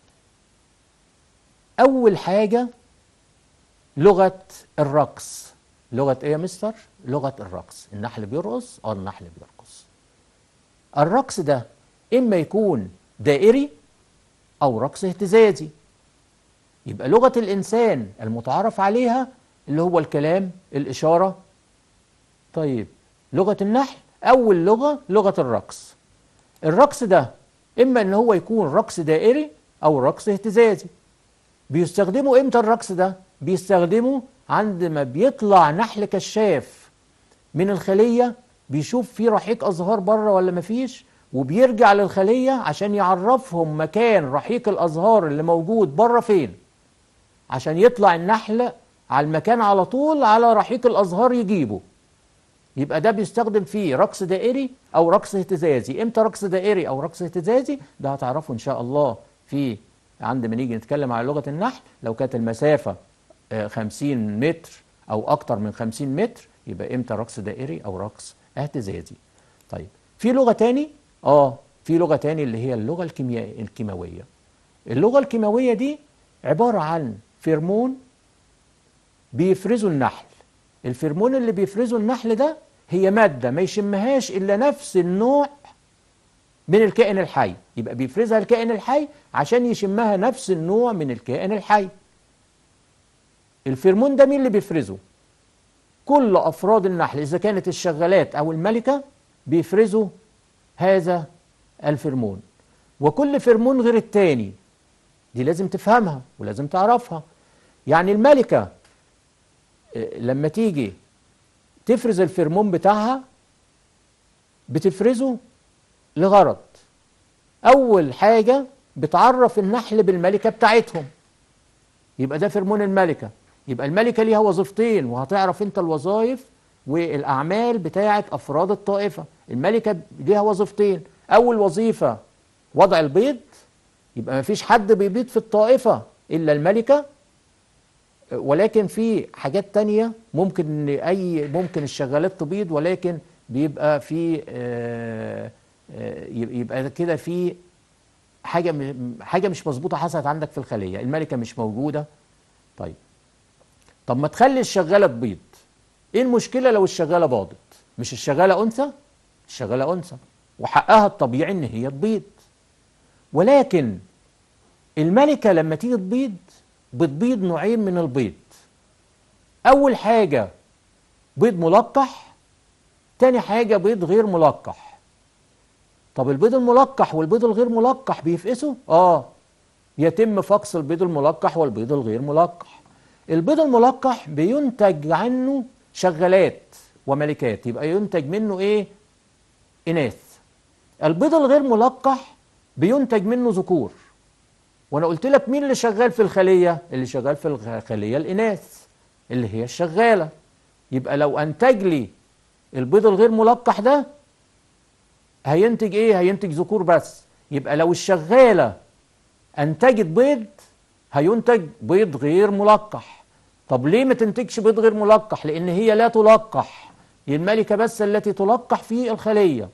اول حاجة لغة الرقص لغة ايه يا مستر لغة الرقص النحل بيرقص اه النحل بيرقص الرقص ده اما يكون دائري او رقص اهتزازي يبقى لغة الإنسان المتعارف عليها اللي هو الكلام الإشارة طيب لغة النحل أول لغة لغة الرقص الرقص ده إما إن هو يكون رقص دائري أو رقص اهتزازي بيستخدموا إمتى الرقص ده؟ بيستخدموا عندما بيطلع نحل كشاف من الخلية بيشوف في رحيق أزهار بره ولا مفيش وبيرجع للخلية عشان يعرفهم مكان رحيق الأزهار اللي موجود بره فين عشان يطلع النحل على المكان على طول على رحيق الأزهار يجيبه يبقى ده بيستخدم فيه رقص دائري أو رقص اهتزازي إمتى رقص دائري أو رقص اهتزازي ده هتعرفه إن شاء الله في عندما نيجي نتكلم على لغة النحل لو كانت المسافة آه، 50 متر أو أكتر من 50 متر يبقى إمتى رقص دائري أو رقص اهتزازي طيب في لغة تاني آه في لغة تاني اللي هي اللغة الكيميائية الكيماوية اللغة الكيماوية دي عبارة عن فيرمون بيفرزه النحل الفيرمون اللي بيفرزه النحل ده هي مادة ما يشمهاش إلا نفس النوع من الكائن الحي يبقى بيفرزها الكائن الحي عشان يشمها نفس النوع من الكائن الحي الفيرمون ده مين اللي بيفرزه كل أفراد النحل إذا كانت الشغالات أو الملكة بيفرزوا هذا الفيرمون وكل فيرمون غير التاني دي لازم تفهمها ولازم تعرفها يعني الملكة آه، لما تيجي تفرز الفيرمون بتاعها بتفرزه لغرض أول حاجة بتعرف النحل بالملكة بتاعتهم يبقى ده فيرمون الملكة يبقى الملكة ليها وظيفتين وهتعرف انت الوظائف والأعمال بتاعة أفراد الطائفة الملكة ليها وظيفتين أول وظيفة وضع البيض يبقى ما فيش حد بيبيض في الطائفة إلا الملكة ولكن في حاجات تانية ممكن إن أي ممكن الشغالات تبيض ولكن بيبقى في آه، آه، يبقى كده في حاجة م- حاجة مش مظبوطة حصلت عندك في الخلية الملكة مش موجودة طيب طب ما تخلي الشغالة تبيض ايه المشكلة لو الشغالة باضت مش الشغالة أنثى الشغالة أنثى وحقها الطبيعي إن هي تبيض ولكن الملكة لما تيجي تبيض بتبيض نوعين من البيض أول حاجة بيض ملقح تاني حاجة بيض غير ملقح طب البيض الملقح والبيض الغير ملقح بيفقسوا؟ آه يتم فقس البيض الملقح والبيض الغير ملقح البيض الملقح بينتج عنه شغالات وملكات يبقى ينتج منه ايه اناث البيض الغير ملقح بينتج منه ذكور وانا قلت لك مين اللي شغال في الخليه اللي شغال في الخليه الاناث اللي هي الشغاله يبقى لو انتج لي البيض الغير ملقح ده هينتج ايه هينتج ذكور بس يبقى لو الشغاله انتجت بيض هينتج بيض غير ملقح طب ليه ما تنتجش بيض غير ملقح لان هي لا تلقح هي الملكه بس التي تلقح في الخليه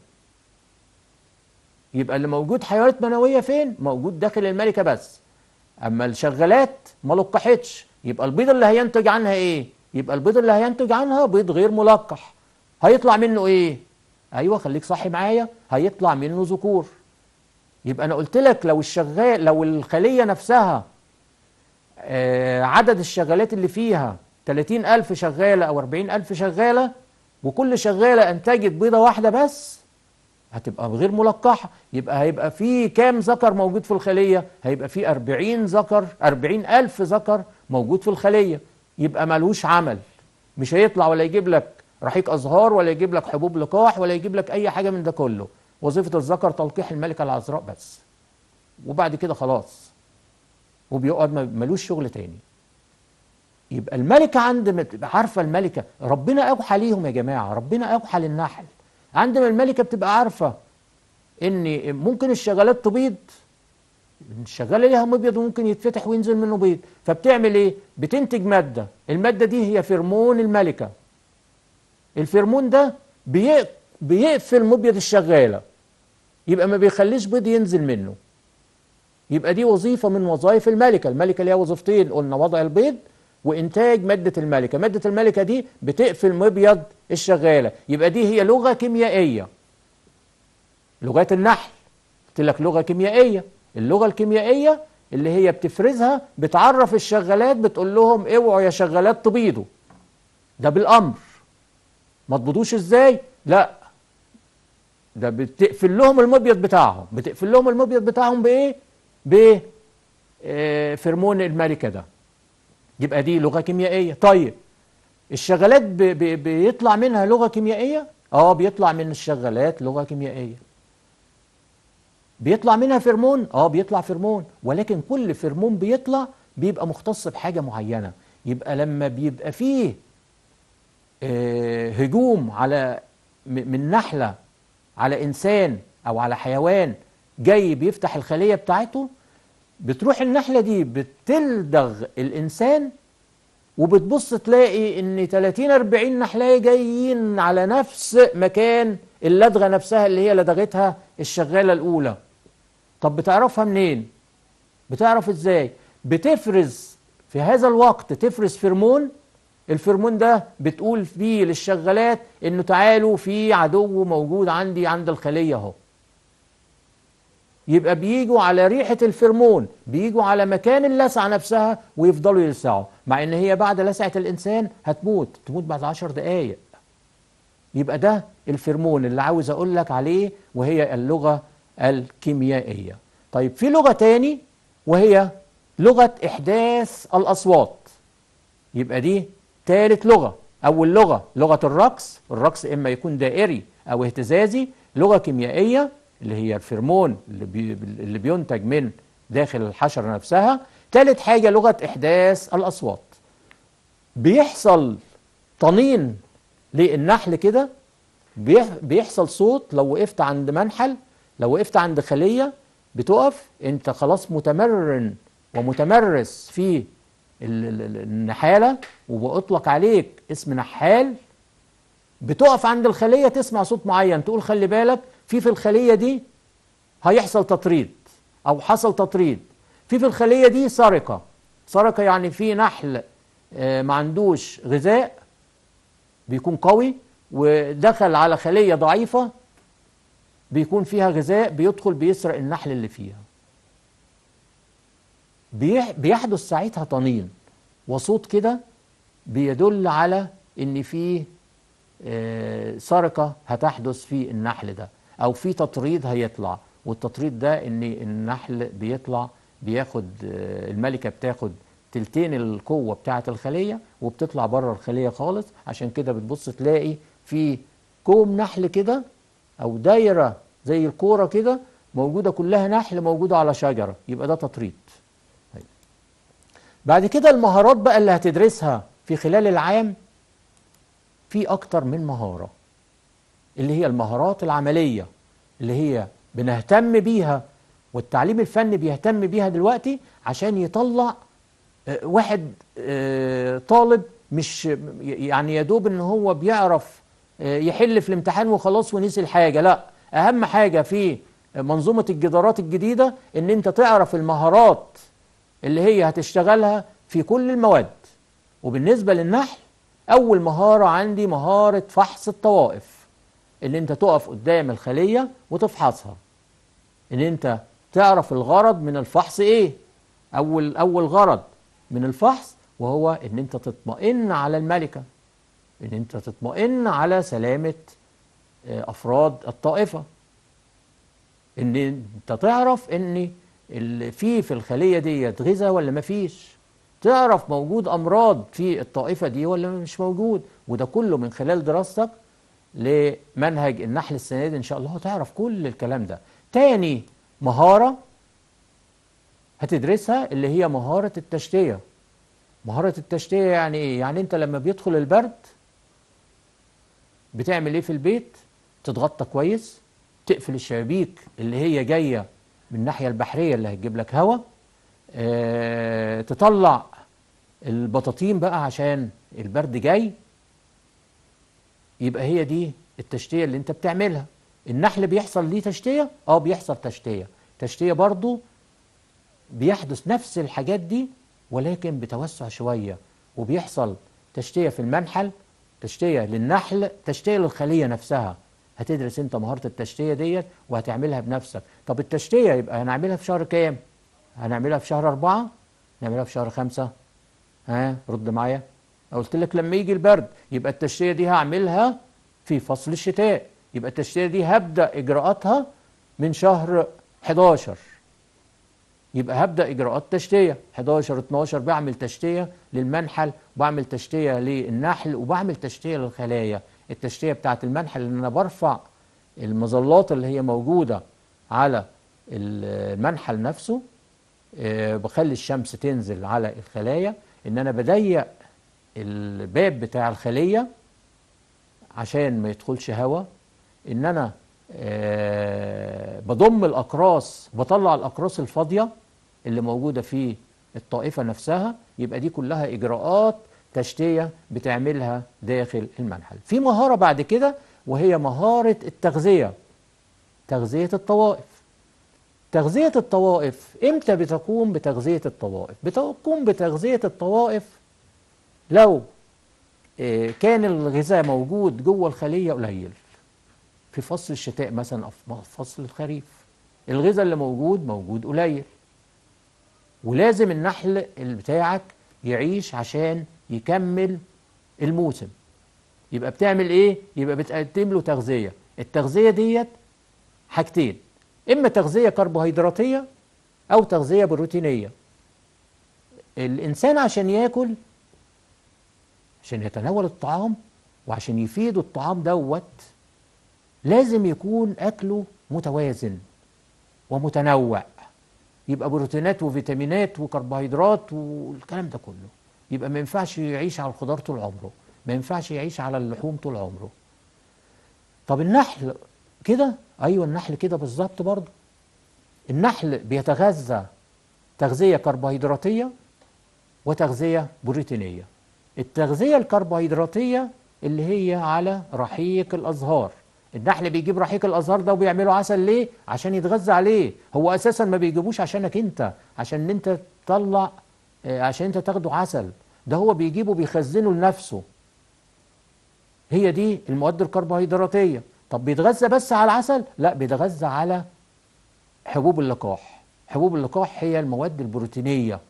يبقى اللي موجود حيوانات منويه فين موجود داخل الملكه بس اما الشغالات ما لقحتش يبقى البيض اللي هينتج عنها ايه يبقى البيض اللي هينتج عنها بيض غير ملقح هيطلع منه ايه ايوه خليك صحي معايا هيطلع منه ذكور يبقى انا قلت لك لو الشغال لو الخليه نفسها آه، عدد الشغالات اللي فيها 30 ألف شغالة أو 40 ألف شغالة وكل شغالة أنتجت بيضة واحدة بس هتبقى غير ملقحة يبقى هيبقى في كام ذكر موجود في الخلية هيبقى في 40 ذكر 40 ألف ذكر موجود في الخلية يبقى ملوش عمل مش هيطلع ولا يجيب لك رحيق أزهار ولا يجيب لك حبوب لقاح ولا يجيب لك أي حاجة من ده كله وظيفة الذكر تلقيح الملكة العذراء بس وبعد كده خلاص وبيقعد ما- ملوش شغل تاني يبقى الملكة عند ما تبقى عارفة الملكة ربنا أوحى ليهم يا جماعة ربنا أوحى للنحل عندما الملكة بتبقى عارفة إن ممكن الشغالات تبيض الشغالة ليها مبيض وممكن يتفتح وينزل منه بيض فبتعمل إيه؟ بتنتج مادة المادة دي هي فيرمون الملكة الفيرمون ده بيق- بيقفل مبيض الشغالة يبقى ما بيخليش بيض ينزل منه يبقى دي وظيفة من وظائف الملكة الملكة ليها وظيفتين قلنا وضع البيض وإنتاج مادة الملكة مادة الملكة دي بتقفل مبيض الشغالة يبقى دي هي لغة كيميائية لغات النحل قلت لك لغة كيميائية اللغة الكيميائية اللي هي بتفرزها بتعرف الشغالات بتقول لهم اوعوا يا شغالات تبيضوا ده بالأمر ما تبيضوش ازاي لا ده بتقفل لهم المبيض بتاعهم بتقفل لهم المبيض بتاعهم بايه ب آه، فيرمون الملكه ده يبقى دي لغه كيميائيه طيب الشغالات ب ب بيطلع منها لغه كيميائيه اه بيطلع من الشغالات لغه كيميائيه بيطلع منها فيرمون اه بيطلع فيرمون ولكن كل فيرمون بيطلع بيبقى مختص بحاجه معينه يبقى لما بيبقى فيه آه، هجوم على م- من نحله على انسان او على حيوان جاي بيفتح الخليه بتاعته بتروح النحله دي بتلدغ الانسان وبتبص تلاقي ان 30 40 نحلايه جايين على نفس مكان اللدغه نفسها اللي هي لدغتها الشغاله الاولى طب بتعرفها منين بتعرف ازاي بتفرز في هذا الوقت تفرز فيرمون الفيرمون ده بتقول فيه للشغالات انه تعالوا في عدو موجود عندي عند الخليه اهو يبقى بيجوا على ريحة الفرمون بيجوا على مكان اللسعة نفسها ويفضلوا يلسعوا مع ان هي بعد لسعة الانسان هتموت تموت بعد عشر دقايق يبقى ده الفرمون اللي عاوز اقول لك عليه وهي اللغة الكيميائية طيب في لغة تاني وهي لغة احداث الاصوات يبقى دي ثالث لغة اول لغة لغة الرقص الرقص اما يكون دائري او اهتزازي لغة كيميائية اللي هي الفرمون اللي, بي اللي بينتج من داخل الحشرة نفسها ثالث حاجة لغة إحداث الأصوات بيحصل طنين للنحل كده بيحصل صوت لو وقفت عند منحل لو وقفت عند خلية بتقف انت خلاص متمرن ومتمرس في النحالة وبأطلق عليك اسم نحال بتقف عند الخلية تسمع صوت معين تقول خلي بالك في في الخلية دي هيحصل تطريد أو حصل تطريد في في الخلية دي سرقة سرقة يعني في نحل ما عندوش غذاء بيكون قوي ودخل على خلية ضعيفة بيكون فيها غذاء بيدخل بيسرق النحل اللي فيها بيحدث ساعتها طنين وصوت كده بيدل على ان في سرقة هتحدث في النحل ده او في تطريد هيطلع والتطريد ده ان النحل بيطلع بياخد الملكة بتاخد تلتين القوة بتاعة الخلية وبتطلع بره الخلية خالص عشان كده بتبص تلاقي في كوم نحل كده او دايرة زي الكورة كده موجودة كلها نحل موجودة على شجرة يبقى ده تطريد بعد كده المهارات بقى اللي هتدرسها في خلال العام في أكتر من مهارة اللي هي المهارات العملية اللي هي بنهتم بيها والتعليم الفني بيهتم بيها دلوقتي عشان يطلع واحد طالب مش يعني يدوب ان هو بيعرف يحل في الامتحان وخلاص ونسي الحاجة لا اهم حاجة في منظومة الجدارات الجديدة ان انت تعرف المهارات اللي هي هتشتغلها في كل المواد وبالنسبة للنحل أول مهارة عندي مهارة فحص الطوائف إن أنت تقف قدام الخلية وتفحصها إن أنت تعرف الغرض من الفحص إيه أول أول غرض من الفحص وهو إن أنت تطمئن على الملكة إن أنت تطمئن على سلامة أفراد الطائفة إن أنت تعرف إن اللي في في الخلية ديت غذاء ولا مفيش تعرف موجود أمراض في الطائفة دي ولا مش موجود وده كله من خلال دراستك لمنهج النحل السنة دي إن شاء الله تعرف كل الكلام ده تاني مهارة هتدرسها اللي هي مهارة التشتية مهارة التشتية يعني إيه؟ يعني أنت لما بيدخل البرد بتعمل إيه في البيت؟ تتغطى كويس تقفل الشبابيك اللي هي جاية من الناحية البحرية اللي هتجيب لك هواء أه تطلع البطاطين بقى عشان البرد جاي يبقى هي دي التشتية اللي انت بتعملها النحل بيحصل ليه تشتية اه بيحصل تشتية تشتية برضو بيحدث نفس الحاجات دي ولكن بتوسع شوية وبيحصل تشتية في المنحل تشتية للنحل تشتية للخلية نفسها هتدرس انت مهارة التشتية ديت وهتعملها بنفسك طب التشتية يبقى هنعملها في شهر كام هنعملها في شهر أربعة نعملها في شهر خمسة ها رد معايا قلت لك لما يجي البرد يبقى التشتية دي هعملها في فصل الشتاء يبقى التشتية دي هبدأ إجراءاتها من شهر 11 يبقى هبدأ إجراءات تشتية 11 12 بعمل تشتية للمنحل وبعمل تشتية للنحل وبعمل تشتية للخلايا التشتية بتاعت المنحل ان انا برفع المظلات اللي هي موجودة على المنحل نفسه أه بخلي الشمس تنزل على الخلايا ان انا بضيق الباب بتاع الخلية عشان ما يدخلش هواء ان انا أه بضم الاقراص بطلع الاقراص الفاضية اللي موجودة في الطائفة نفسها يبقى دي كلها اجراءات تشتية بتعملها داخل المنحل في مهارة بعد كده وهي مهارة التغذية تغذية الطوائف تغذية الطوائف امتى بتقوم بتغذية الطوائف بتقوم بتغذية الطوائف لو آه، كان الغذاء موجود جوه الخلية قليل في فصل الشتاء مثلا أو في فصل الخريف الغذاء اللي موجود موجود قليل ولازم النحل اللي بتاعك يعيش عشان يكمل الموسم يبقى بتعمل ايه يبقى بتقدم له تغذية التغذية ديت حاجتين اما تغذية كربوهيدراتية او تغذية بروتينية الانسان عشان ياكل عشان يتناول الطعام وعشان يفيده الطعام دوت لازم يكون اكله متوازن ومتنوع يبقى بروتينات وفيتامينات وكربوهيدرات والكلام ده كله يبقى ما ينفعش يعيش على الخضار طول عمره ما ينفعش يعيش على اللحوم طول عمره طب النحل كده ايوه النحل كده بالظبط برضه النحل بيتغذى تغذيه كربوهيدراتيه وتغذيه بروتينيه التغذيه الكربوهيدراتيه اللي هي على رحيق الازهار النحل بيجيب رحيق الازهار ده وبيعمله عسل ليه عشان يتغذى عليه هو اساسا ما بيجيبوش عشانك انت عشان انت تطلع آه، عشان انت تاخده عسل ده هو بيجيبه بيخزنه لنفسه هي دي المواد الكربوهيدراتيه طب بيتغذى بس على العسل لا بيتغذى على حبوب اللقاح حبوب اللقاح هي المواد البروتينيه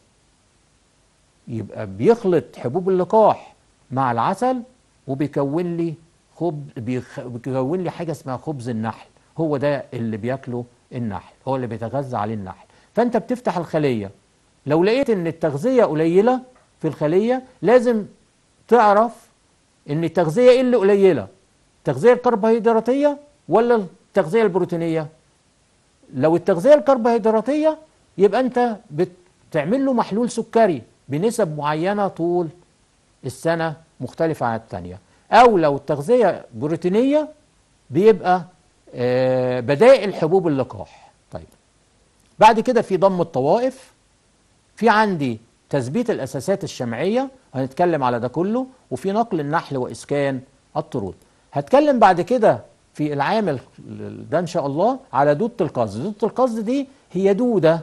يبقى بيخلط حبوب اللقاح مع العسل وبيكون لي خب بيخ- بيكون لي حاجه اسمها خبز النحل هو ده اللي بياكله النحل هو اللي بيتغذى عليه النحل فانت بتفتح الخليه لو لقيت ان التغذيه قليله في الخليه لازم تعرف ان التغذيه ايه اللي قليله التغذيه الكربوهيدراتيه ولا التغذيه البروتينيه لو التغذيه الكربوهيدراتيه يبقى انت بتعمل له محلول سكري بنسب معينه طول السنه مختلفه عن الثانيه او لو التغذيه بروتينيه بيبقى آه، بدائل حبوب اللقاح طيب بعد كده في ضم الطوائف في عندي تثبيت الاساسات الشمعيه هنتكلم على ده كله وفي نقل النحل واسكان الطرود هتكلم بعد كده في العام ده ان شاء الله على دوده القصد دوده القصد دي هي دوده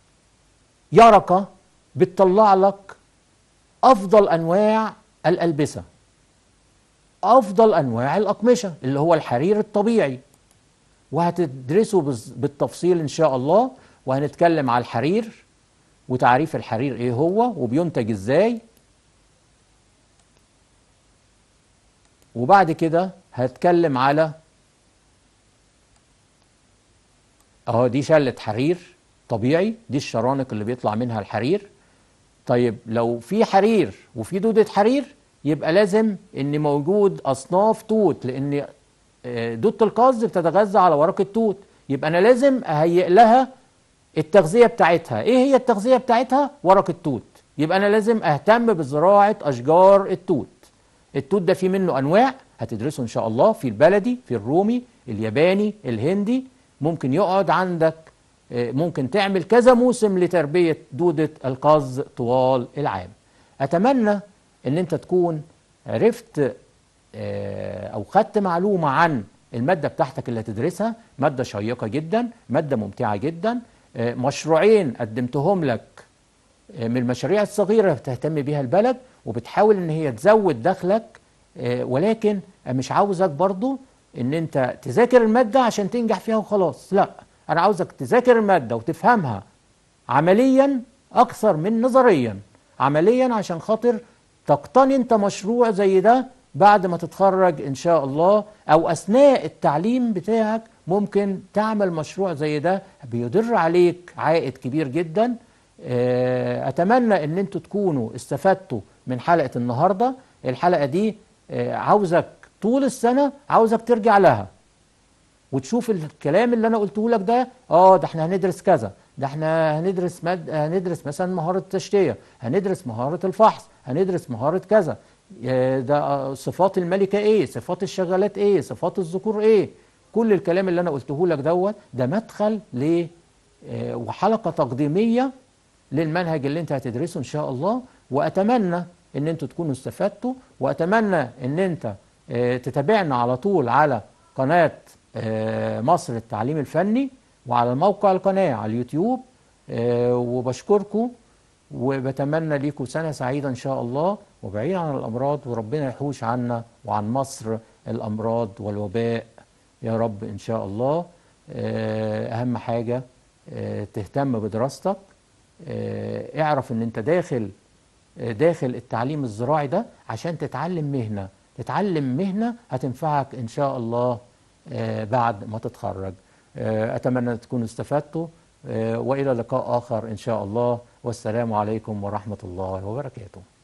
يرقه بتطلع لك افضل انواع الالبسه افضل انواع الاقمشه اللي هو الحرير الطبيعي وهتدرسه بز- بالتفصيل ان شاء الله وهنتكلم على الحرير وتعريف الحرير ايه هو وبينتج ازاي وبعد كده هتكلم على اهو دي شلة حرير طبيعي دي الشرانق اللي بيطلع منها الحرير طيب لو في حرير وفي دودة حرير يبقى لازم ان موجود اصناف توت لان آه، دودة القصد بتتغذى على ورق التوت يبقى انا لازم اهيئ لها التغذية بتاعتها ايه هي التغذية بتاعتها ورق التوت يبقى انا لازم اهتم بزراعة اشجار التوت التوت ده في منه انواع هتدرسه ان شاء الله في البلدي في الرومي الياباني الهندي ممكن يقعد عندك آه، ممكن تعمل كذا موسم لتربية دودة القز طوال العام أتمنى أن أنت تكون عرفت آه، أو خدت معلومة عن المادة بتاعتك اللي هتدرسها مادة شيقة جدا مادة ممتعة جدا آه، مشروعين قدمتهم لك من المشاريع الصغيرة اللي بتهتم بيها البلد وبتحاول ان هي تزود دخلك آه، ولكن مش عاوزك برضو ان انت تذاكر المادة عشان تنجح فيها وخلاص لا انا عاوزك تذاكر المادة وتفهمها عمليا اكثر من نظريا عمليا عشان خاطر تقتني انت مشروع زي ده بعد ما تتخرج ان شاء الله او اثناء التعليم بتاعك ممكن تعمل مشروع زي ده بيدر عليك عائد كبير جدا آه، اتمنى ان انتوا تكونوا استفدتوا من حلقة النهاردة الحلقة دي آه، عاوزك طول السنة عاوزك ترجع لها وتشوف الكلام اللي انا قلته لك ده اه ده احنا هندرس كذا ده احنا هندرس مد... هندرس مثلا مهارة التشتية هندرس مهارة الفحص هندرس مهارة كذا آه، ده آه، صفات الملكة ايه صفات الشغالات ايه صفات الذكور ايه كل الكلام اللي انا قلته لك دوت ده مدخل ل آه، وحلقة تقديمية للمنهج اللي انت هتدرسه ان شاء الله واتمنى ان انتوا تكونوا استفدتوا واتمنى ان انت آه، تتابعنا على طول على قناة آه، مصر التعليم الفني وعلى موقع القناة على اليوتيوب آه، وبشكركم وبتمنى ليكم سنة سعيدة إن شاء الله وبعيد عن الأمراض وربنا يحوش عنا وعن مصر الأمراض والوباء يا رب إن شاء الله آه، أهم حاجة آه، تهتم بدراستك آه، اعرف إن أنت داخل آه، داخل التعليم الزراعي ده عشان تتعلم مهنة تتعلم مهنة هتنفعك إن شاء الله آه، بعد ما تتخرج آه، أتمنى أن تكونوا استفدتوا آه، وإلى لقاء آخر إن شاء الله والسلام عليكم ورحمة الله وبركاته